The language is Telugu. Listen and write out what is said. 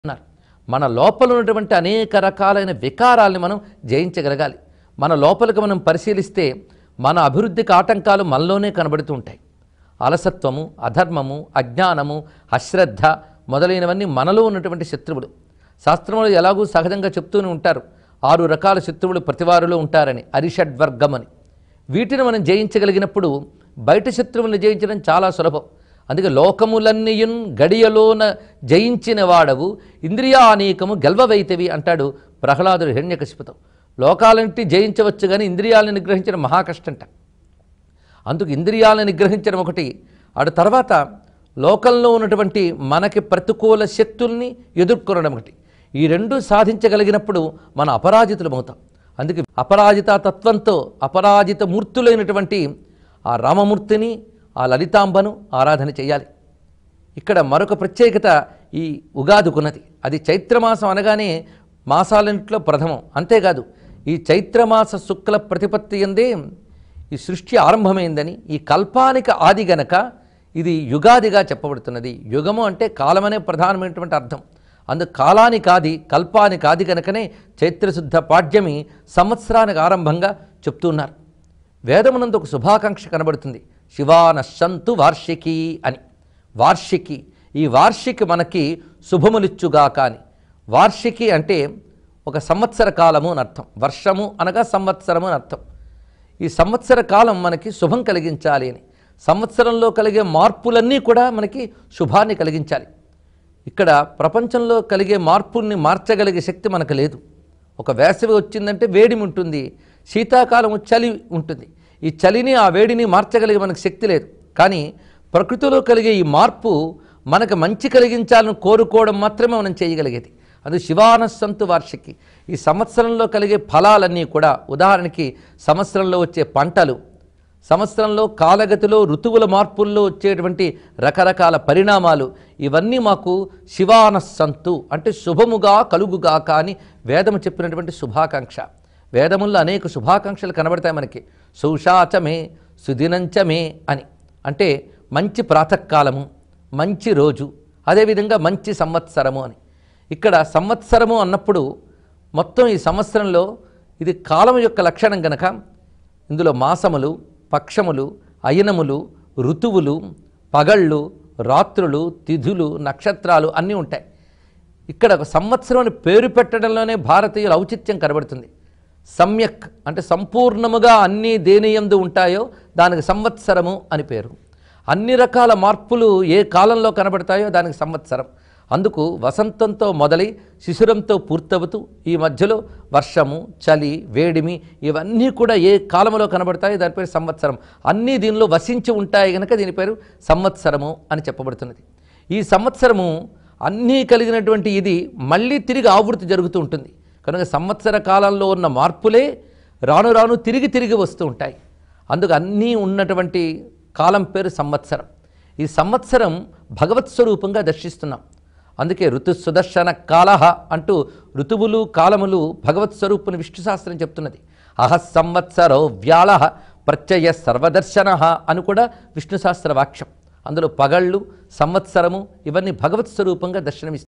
అన్నారు మన లోపల ఉన్నటువంటి అనేక రకాలైన వికారాల్ని మనం జయించగలగాలి మన లోపలికి మనం పరిశీలిస్తే మన అభివృద్ధికి ఆటంకాలు మనలోనే కనబడుతూ ఉంటాయి అలసత్వము అధర్మము అజ్ఞానము అశ్రద్ధ మొదలైనవన్నీ మనలో ఉన్నటువంటి శత్రువులు శాస్త్రంలో ఎలాగూ సహజంగా చెప్తూనే ఉంటారు ఆరు రకాల శత్రువులు ప్రతివారిలో ఉంటారని అరిషడ్వర్గం అని వీటిని మనం జయించగలిగినప్పుడు బయట శత్రువులను జయించడం చాలా సులభం అందుకే లోకములన్నీయున్ గడియలోన జయించిన వాడవు ఇంద్రియానీకము గెల్వవైతవి అంటాడు ప్రహ్లాదుడు హిరణ్యకశిపుతో లోకాలంటి జయించవచ్చు కానీ ఇంద్రియాలను నిగ్రహించడం మహాకష్టంట అందుకు ఇంద్రియాలను నిగ్రహించడం ఒకటి అటు తర్వాత లోకంలో ఉన్నటువంటి మనకి ప్రతికూల శక్తుల్ని ఎదుర్కొనడం ఒకటి ఈ రెండు సాధించగలిగినప్పుడు మన అపరాజితులమవుతాం అందుకే అపరాజిత తత్వంతో అపరాజిత మూర్తులైనటువంటి ఆ రామమూర్తిని ఆ లలితాంబను ఆరాధన చేయాలి ఇక్కడ మరొక ప్రత్యేకత ఈ ఉగాదికున్నది అది చైత్రమాసం అనగానే మాసాలన్నింటిలో ప్రథమం అంతేకాదు ఈ చైత్రమాస శుక్ల ప్రతిపత్తి ఎందే ఈ సృష్టి ఆరంభమైందని ఈ కల్పానికి ఆది గనక ఇది యుగాదిగా చెప్పబడుతున్నది యుగము అంటే కాలమనే ప్రధానమైనటువంటి అర్థం అందుకు కాలానికి ఆది కల్పానికి ఆది కనుకనే చైత్రశుద్ధ పాడ్యమి సంవత్సరానికి ఆరంభంగా చెప్తున్నారు వేదమునందు ఒక శుభాకాంక్ష కనబడుతుంది శివానశంతు వార్షికి అని వార్షికి ఈ వార్షికి మనకి శుభములిచ్చుగాక అని వార్షికి అంటే ఒక సంవత్సర కాలము అని అర్థం వర్షము అనగా సంవత్సరము అని అర్థం ఈ సంవత్సర కాలం మనకి శుభం కలిగించాలి అని సంవత్సరంలో కలిగే మార్పులన్నీ కూడా మనకి శుభాన్ని కలిగించాలి ఇక్కడ ప్రపంచంలో కలిగే మార్పుల్ని మార్చగలిగే శక్తి మనకు లేదు ఒక వేసవి వచ్చిందంటే వేడిమి ఉంటుంది శీతాకాలం చలి ఉంటుంది ఈ చలిని ఆ వేడిని మార్చగలిగే మనకు శక్తి లేదు కానీ ప్రకృతిలో కలిగే ఈ మార్పు మనకు మంచి కలిగించాలని కోరుకోవడం మాత్రమే మనం చేయగలిగేది అది శివానస్సంతు వార్షికి ఈ సంవత్సరంలో కలిగే ఫలాలన్నీ కూడా ఉదాహరణకి సంవత్సరంలో వచ్చే పంటలు సంవత్సరంలో కాలగతిలో ఋతువుల మార్పుల్లో వచ్చేటువంటి రకరకాల పరిణామాలు ఇవన్నీ మాకు శివానస్సంతు అంటే శుభముగా కలుగుగాక అని వేదము చెప్పినటువంటి శుభాకాంక్ష వేదముల్లో అనేక శుభాకాంక్షలు కనబడతాయి మనకి సౌషాచమే సుదినంచమే అని అంటే మంచి ప్రాతకాలము మంచి రోజు అదేవిధంగా మంచి సంవత్సరము అని ఇక్కడ సంవత్సరము అన్నప్పుడు మొత్తం ఈ సంవత్సరంలో ఇది కాలం యొక్క లక్షణం గనక ఇందులో మాసములు పక్షములు అయనములు ఋతువులు పగళ్ళు రాత్రులు తిథులు నక్షత్రాలు అన్నీ ఉంటాయి ఇక్కడ ఒక సంవత్సరం అని పేరు పెట్టడంలోనే భారతీయుల ఔచిత్యం కనబడుతుంది సమ్యక్ అంటే సంపూర్ణముగా అన్నీ దేనియందు ఉంటాయో దానికి సంవత్సరము అని పేరు అన్ని రకాల మార్పులు ఏ కాలంలో కనబడతాయో దానికి సంవత్సరం అందుకు వసంతంతో మొదలై శిశిరంతో పూర్తవుతూ ఈ మధ్యలో వర్షము చలి వేడిమి ఇవన్నీ కూడా ఏ కాలంలో కనబడతాయో దాని పేరు సంవత్సరం అన్నీ దీనిలో వసించి ఉంటాయి కనుక దీని పేరు సంవత్సరము అని చెప్పబడుతున్నది ఈ సంవత్సరము అన్నీ కలిగినటువంటి ఇది మళ్ళీ తిరిగి ఆవృత్తి జరుగుతూ ఉంటుంది కనుక సంవత్సర కాలంలో ఉన్న మార్పులే రాను రాను తిరిగి తిరిగి వస్తూ ఉంటాయి అందుకు అన్నీ ఉన్నటువంటి కాలం పేరు సంవత్సరం ఈ సంవత్సరం భగవత్ స్వరూపంగా దర్శిస్తున్నాం అందుకే ఋతు సుదర్శన కాలహ అంటూ ఋతువులు కాలములు భగవత్ స్వరూపుని విష్ణు శాస్త్రం చెప్తున్నది అహ సంవత్సరో వ్యాళ ప్రత్యయ సర్వదర్శన అని కూడా విష్ణు శాస్త్ర వాక్యం అందులో పగళ్ళు సంవత్సరము ఇవన్నీ భగవత్ స్వరూపంగా దర్శనమిస్తాయి